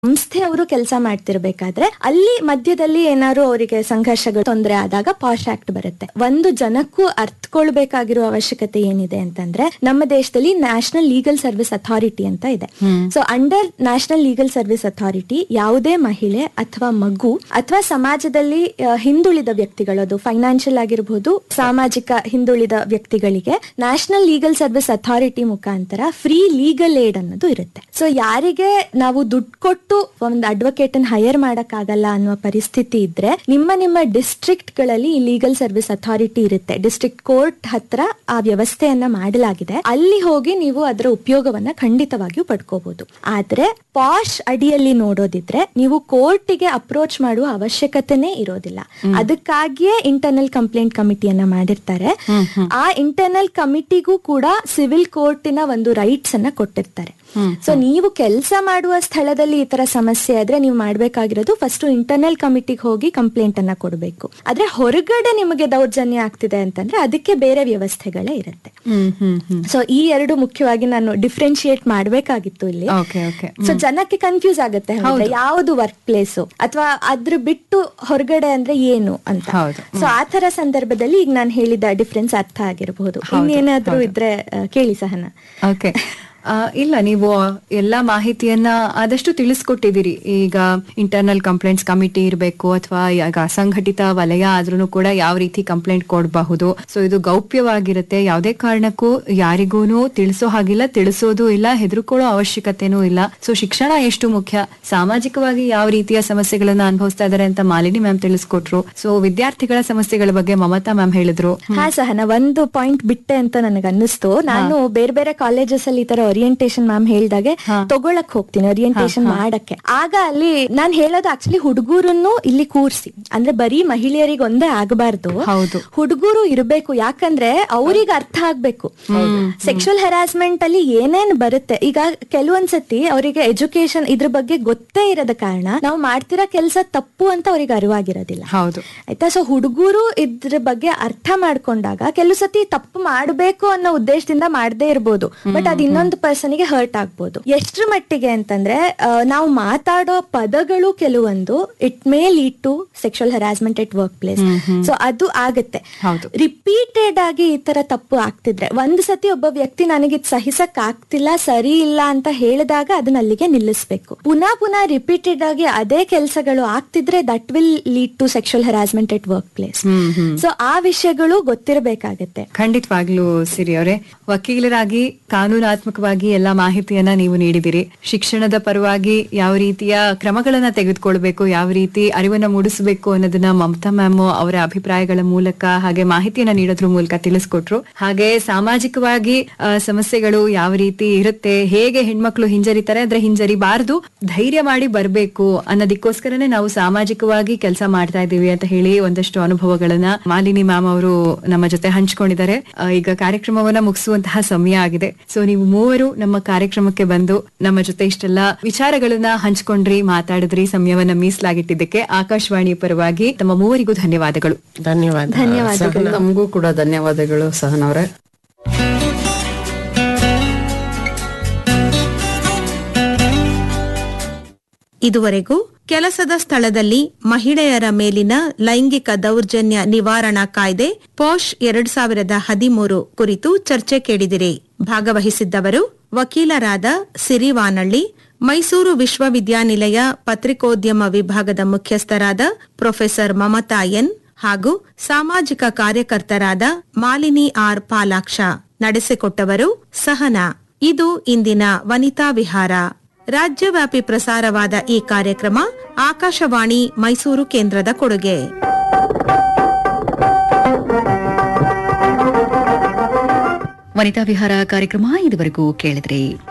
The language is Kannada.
ಸಂಸ್ಥೆಯವರು ಕೆಲಸ ಮಾಡ್ತಿರ್ಬೇಕಾದ್ರೆ ಅಲ್ಲಿ ಮಧ್ಯದಲ್ಲಿ ಏನಾದ್ರು ಅವರಿಗೆ ಸಂಘರ್ಷಗಳು ತೊಂದರೆ ಆದಾಗ ಪಾಶ್ ಆಕ್ಟ್ ಬರುತ್ತೆ ಒಂದು ಜನಕ್ಕೂ ಅರ್ಥಕೊಳ್ಬೇಕಾಗಿರೋ ಅವಶ್ಯಕತೆ ಏನಿದೆ ಅಂತಂದ್ರೆ ನಮ್ಮ ದೇಶದಲ್ಲಿ ನ್ಯಾಷನಲ್ ಲೀಗಲ್ ಸರ್ವಿಸ್ ಅಥಾರಿಟಿ ಅಂತ ಇದೆ so under national legal service authority ಯಾವುದೇ ಮಹಿಳೆ ಅಥವಾ ಮಗು ಅಥವಾ ಸಮಾಜದಲ್ಲಿ ಆ, ಹಿಂದುಳಿದ ವ್ಯಕ್ತಿಗಳು ಅದು ಫೈನಾನ್ಷಿಯಲ್ ಆಗಿರಬಹುದು ಸಾಮಾಜಿಕ ಹಿಂದುಳಿದ ವ್ಯಕ್ತಿಗಳಿಗೆ ನ್ಯಾಷನಲ್ ಲೀಗಲ್ ಸರ್ವಿಸ್ ಅಥಾರಿಟಿ ಮುಖಾಂತರ ಫ್ರೀ ಲೀಗಲ್ ಏಡ್ ಅನ್ನೋದು ಇರುತ್ತೆ ಸೊ ಯಾರಿಗೆ ನಾವು ದುಡ್ಡು ಕೊಟ್ಟು ಒಂದು ಅಡ್ವೊಕೇಟ್ ಅನ್ನು ಹೈಯರ್ ಮಾಡಕ್ಕಾಗಲ್ಲ ಅನ್ನುವ ಪರಿಸ್ಥಿತಿ ಇದ್ರೆ ನಿಮ್ಮ ನಿಮ್ಮ ಡಿಸ್ಟ್ರಿಕ್ಟ್ ಗಳಲ್ಲಿ ಈ ಲೀಗಲ್ ಸರ್ವಿಸ್ ಅಥಾರಿಟಿ ಇರುತ್ತೆ ಡಿಸ್ಟ್ರಿಕ್ಟ್ ಕೋರ್ಟ್ ಹತ್ರ ಆ ವ್ಯವಸ್ಥೆಯನ್ನ ಮಾಡಲಾಗಿದೆ ಅಲ್ಲಿ ಹೋಗಿ ನೀವು ಅದರ ಉಪಯೋಗವನ್ನ ಖಂಡಿತವಾಗಿಯೂ ಪಡ್ಕೋಬಹುದು ಆದ್ರೆ ಪಾಶ್ ಅಡಿಯಲ್ಲಿ ನೋಡೋದಿದ್ರೆ ನೀವು ಕೋರ್ಟಿಗೆ ಅಪ್ರೋಚ್ ಮಾಡುವ ಅವಶ್ಯಕತೆನೇ ಇರೋದಿಲ್ಲ ಅದಕ್ಕಾಗಿಯೇ ಇಂಟರ್ನಲ್ ಕಂಪ್ಲೇಂಟ್ ಕಮಿಟಿಯನ್ನ ಮಾಡಿರ್ತಾರೆ ಆ ಇಂಟರ್ನಲ್ ಕಮಿಟಿಗೂ ಕೂಡ ಸಿವಿಲ್ ಕೋರ್ಟಿನ ಒಂದು ರೈಟ್ಸ್ ಅನ್ನ ಕೊಟ್ಟಿರ್ತಾರೆ ಸೊ ನೀವು ಕೆಲಸ ಮಾಡುವ ಸ್ಥಳದಲ್ಲಿ ಈ ತರ ಸಮಸ್ಯೆ ಆದ್ರೆ ನೀವು ಮಾಡ್ಬೇಕಾಗಿರೋದು ಫಸ್ಟ್ ಇಂಟರ್ನಲ್ ಕಮಿಟಿಗೆ ಹೋಗಿ ಕಂಪ್ಲೇಂಟ್ ಅನ್ನ ಕೊಡಬೇಕು ಆದ್ರೆ ಹೊರಗಡೆ ನಿಮಗೆ ದೌರ್ಜನ್ಯ ಆಗ್ತಿದೆ ಅಂತಂದ್ರೆ ಅದಕ್ಕೆ ಬೇರೆ ವ್ಯವಸ್ಥೆಗಳೇ ಇರುತ್ತೆ ಹ್ಮ್ ಹ್ಮ್ ಹ್ಮ್ ಸೊ ಈ ಎರಡು ಮುಖ್ಯವಾಗಿ ನಾನು ಡಿಫ್ರೆನ್ಶಿಯೇಟ್ ಮಾಡ್ಬೇಕಾಗಿತ್ತು ಇಲ್ಲಿ ಓಕೆ ಓಕೆ ಸೊ ಜನಕ್ಕೆ ಕನ್ಫ್ಯೂಸ್ ಆಗುತ್ತೆ ಹೌದಾ ಯಾವುದು ವರ್ಕ್ ಪ್ಲೇಸ್ ಅಥವಾ ಅದ್ರ ಬಿಟ್ಟು ಹೊರಗಡೆ ಅಂದ್ರೆ ಏನು ಅಂತ ಹೌದು. ಸೊ ಆ ತರ ಸಂದರ್ಭದಲ್ಲಿ ಈಗ ನಾನು ಹೇಳಿದ ಡಿಫ್ರೆನ್ಸ್ ಅರ್ಥ ಆಗಿರಬಹುದು ಇನ್ನೇನಾದ್ರೂ ಇದ್ರೆ ಆ, ಕೇಳಿ ಸಹನ ಓಕೆ ಆ, ಇಲ್ಲ ನೀವು ಎಲ್ಲಾ ಮಾಹಿತಿಯನ್ನ ಆದಷ್ಟು ತಿಳಿಸ್ಕೊಟ್ಟಿದ್ದೀರಿ ಈಗ ಇಂಟರ್ನಲ್ ಕಂಪ್ಲೇಂಟ್ಸ್ ಕಮಿಟಿ ಇರಬೇಕು ಅಥವಾ ಈಗ ಅಸಂಘಟಿತ ವಲಯ ಆದ್ರೂ ಕೂಡ ಯಾವ ರೀತಿ ಕಂಪ್ಲೇಂಟ್ ಕೊಡಬಹುದು ಸೊ ಇದು ಗೌಪ್ಯವಾಗಿರುತ್ತೆ ಯಾವುದೇ ಕಾರಣಕ್ಕೂ ಯಾರಿಗೂನು ತಿಳಿಸೋ ಹಾಗಿಲ್ಲ ತಿಳಿಸೋದು ಇಲ್ಲ ಹೆದರ್ಕೊಳ್ಳೋ ಅವಶ್ಯಕತೆನೂ ಇಲ್ಲ ಸೊ ಶಿಕ್ಷಣ ಎಷ್ಟು ಮುಖ್ಯ ಸಾಮಾಜಿಕವಾಗಿ ಯಾವ ರೀತಿಯ ಸಮಸ್ಯೆಗಳನ್ನ ಅನುಭವಿಸ್ತಾ ಇದಾರೆ ಅಂತ ಮಾಲಿನಿ ಮ್ಯಾಮ್ ತಿಳಿಸ್ಕೊಟ್ರು ಸೊ ವಿದ್ಯಾರ್ಥಿಗಳ ಸಮಸ್ಯೆಗಳ ಬಗ್ಗೆ ಮಮತಾ ಮ್ಯಾಮ್ ಹೇಳಿದ್ರು ಹಾ ಸಹನ ಒಂದು ಪಾಯಿಂಟ್ ಬಿಟ್ಟೆ ಅಂತ ನನಗೆ ಅನ್ನಿಸ್ತು ನಾನು ಬೇರೆ ಬೇರೆ ಕಾಲೇಜಸ್ ಅಲ್ಲಿ ಈ ತರ ಓರಿಯಂಟೇಶನ್ ಮ್ಯಾಮ್ ಹೇಳ್ದಾಗೆ ತಗೊಳಕ್ ಹೋಗ್ತೀನಿ ಓರಿಯಂಟೇಶನ್ ಮಾಡಕ್ಕೆ ಆಗ ಅಲ್ಲಿ ನಾನ್ ಹೇಳೋದು ಆಕ್ಚುಲಿ ಹುಡುಗರನ್ನು ಇಲ್ಲಿ ಕೂರ್ಸಿ ಅಂದ್ರೆ ಬರೀ ಮಹಿಳೆಯರಿಗೆ ಒಂದೇ ಆಗಬಾರ್ದು ಹೌದು. ಹುಡುಗರು ಇರಬೇಕು ಯಾಕಂದ್ರೆ ಅವ್ರಿಗೆ ಅರ್ಥ ಆಗ್ಬೇಕು ಸೆಕ್ಷುವಲ್ ಹೆರಾಸ್ಮೆಂಟ್ ಅಲ್ಲಿ ಏನೇನ್ ಬರುತ್ತೆ ಈಗ ಕೆಲವೊಂದ್ಸತಿ ಅವರಿಗೆ ಎಜುಕೇಶನ್ ಇದ್ರ ಬಗ್ಗೆ ಗೊತ್ತೇ ಇರದ ಕಾರಣ ನಾವು ಮಾಡ್ತಿರೋ ಕೆಲಸ ತಪ್ಪು ಅಂತ ಅವ್ರಿಗೆ ಅರಿವಾಗಿರೋದಿಲ್ಲ ಹೌದು ಆಯ್ತಾ ಸೊ ಹುಡುಗರು ಇದ್ರ ಬಗ್ಗೆ ಅರ್ಥ ಮಾಡ್ಕೊಂಡಾಗ ಕೆಲವು ಸತಿ ತಪ್ಪು ಮಾಡ್ಬೇಕು ಅನ್ನೋ ಉದ್ದೇಶದಿಂದ ಮಾಡದೇ ಇರ್ಬೋದು ಬಟ್ ಅದ್ ಇನ್ನೊಂದು ಪರ್ಸನ್ ಗೆ ಹರ್ಟ್ ಆಗ್ಬೋದು ಎಷ್ಟ್ರ ಮಟ್ಟಿಗೆ ಅಂತಂದ್ರೆ ಆ, ನಾವು ಮಾತಾಡೋ ಪದಗಳು ಕೆಲವೊಂದು it may lead to sexual harassment at work place so ಅದು ಆಗುತ್ತೆ ಹೌದು. ರಿಪೀಟೆಡ್ ಆಗಿ ಈ ತರ ತಪ್ಪು ಆಗ್ತಿದ್ರೆ ಒಂದ್ ಸತಿ ಒಬ್ಬ ವ್ಯಕ್ತಿ ನನಗೆ ಇದ್ ಸಹಿಸಕ್ ಆಗ್ತಿಲ್ಲ ಸರಿ ಇಲ್ಲ ಅಂತ ಹೇಳಿದಾಗ ಅದನ್ನ ಅಲ್ಲಿಗೆ ನಿಲ್ಲಿಸ್ಬೇಕು ಪುನಃ ಪುನಃ ರಿಪೀಟೆಡ್ ಆಗಿ ಅದೇ ಕೆಲಸಗಳು ಆಗ್ತಿದ್ರೆ that will lead to sexual harassment at work place so ಆ ವಿಷಯಗಳು ಗೊತ್ತಿರಬೇಕಾಗತ್ತೆ ಖಂಡಿತವಾಗ್ಲೂ ಸಿರಿ ಅವರೇ ವಕೀಲರಾಗಿ ಕಾನೂನಾತ್ಮಕವಾಗಿ ಎಲ್ಲಾ ಮಾಹಿತಿಯನ್ನ ನೀವು ನೀಡಿದಿರಿ ಶಿಕ್ಷಣದ ಪರವಾಗಿ ಯಾವ ರೀತಿಯ ಕ್ರಮಗಳನ್ನ ತೆಗೆದುಕೊಳ್ಬೇಕು ಯಾವ ರೀತಿ ಅರಿವನ್ನ ಮೂಡಿಸಬೇಕು ಅನ್ನೋದನ್ನ ಮಮತಾ ಮ್ಯಾಮ್ ಅವರ ಅಭಿಪ್ರಾಯಗಳ ಮೂಲಕ ಹಾಗೆ ಮಾಹಿತಿಯನ್ನ ನೀಡೋದ್ರ ಮೂಲಕ ತಿಳಿಸ್ಕೊಟ್ರು ಹಾಗೆ ಸಾಮಾಜಿಕವಾಗಿ ಆ, ಸಮಸ್ಯೆಗಳು ಯಾವ ರೀತಿ ಇರುತ್ತೆ ಹೇಗೆ ಹೆಣ್ಮಕ್ಳು ಹಿಂಜರಿತಾರೆ ಅಂದ್ರೆ ಹಿಂಜರಿಬಾರದು ಧೈರ್ಯ ಮಾಡಿ ಬರ್ಬೇಕು ಅನ್ನೋದಕ್ಕೋಸ್ಕರನೇ ನಾವು ಸಾಮಾಜಿಕವಾಗಿ ಕೆಲಸ ಮಾಡ್ತಾ ಇದ್ದೀವಿ ಅಂತ ಹೇಳಿ ಒಂದಷ್ಟು ಅನುಭವಗಳನ್ನ ಮಾಲಿನಿ ಮ್ಯಾಮ್ ಅವರು ನಮ್ಮ ಜೊತೆ ಹಂಚ್ಕೊಂಡಿದ್ದಾರೆ ಆ, ಈಗ ಕಾರ್ಯಕ್ರಮವನ್ನ ಮುಗಿಸುವಂತಹ ಸಮಯ ಆಗಿದೆ ಸೊ ನೀವು ಮೂವರು ನಮ್ಮ ಕಾರ್ಯಕ್ರಮಕ್ಕೆ ಬಂದು ನಮ್ಮ ಜೊತೆ ಇಷ್ಟೆಲ್ಲ ವಿಚಾರಗಳನ್ನ ಹಂಚ್ಕೊಂಡ್ರಿ ಮಾತಾಡಿದ್ರಿ ಸಮಯವನ್ನ ಮೀಸಲಾಗಿಟ್ಟಿದ್ದಕ್ಕೆ ಆಕಾಶವಾಣಿ ಪರವಾಗಿ ತಮ್ಮ ಮೂವರಿಗೂ ಧನ್ಯವಾದಗಳು ಧನ್ಯವಾದ ಧನ್ಯವಾದಗಳು. ಸಹನ, ನಮಗೂ ಕೂಡ ಧನ್ಯವಾದಗಳು ಸಹನವ್ರೆ ಇದುವರೆಗೂ ಕೆಲಸದ ಸ್ಥಳದಲ್ಲಿ ಮಹಿಳೆಯರ ಮೇಲಿನ ಲೈಂಗಿಕ ದೌರ್ಜನ್ಯ ನಿವಾರಣಾ ಕಾಯ್ದೆ ಪೋಷ್ ಎರಡ್ ಸಾವಿರದ ಹದಿಮೂರು ಕುರಿತು ಚರ್ಚೆ ಕೇಳಿದಿರಿ ಭಾಗವಹಿಸಿದ್ದವರು ವಕೀಲರಾದ ಸಿರಿವಾನಳ್ಳಿ ಮೈಸೂರು ವಿಶ್ವವಿದ್ಯಾನಿಲಯ ಪತ್ರಿಕೋದ್ಯಮ ವಿಭಾಗದ ಮುಖ್ಯಸ್ಥರಾದ ಪ್ರೊಫೆಸರ್ ಮಮತಾ ಎನ್ ಹಾಗೂ ಸಾಮಾಜಿಕ ಕಾರ್ಯಕರ್ತರಾದ ಮಾಲಿನಿ ಆರ್ ಪಾಲಾಕ್ಷ ನಡೆಸಿಕೊಟ್ಟವರು ಸಹನಾ ಇದು ಇಂದಿನ ವನಿತಾ ವಿಹಾರ ರಾಜ್ಯವ್ಯಾಪಿ ಪ್ರಸಾರವಾದ ಈ ಕಾರ್ಯಕ್ರಮ ಆಕಾಶವಾಣಿ ಮೈಸೂರು ಕೇಂದ್ರದ ಕೊಡುಗೆ ವನಿತಾ ವಿಹಾರ ಕಾರ್ಯಕ್ರಮ ಇದುವರೆಗೂ ಕೇಳಿದ್ರಿ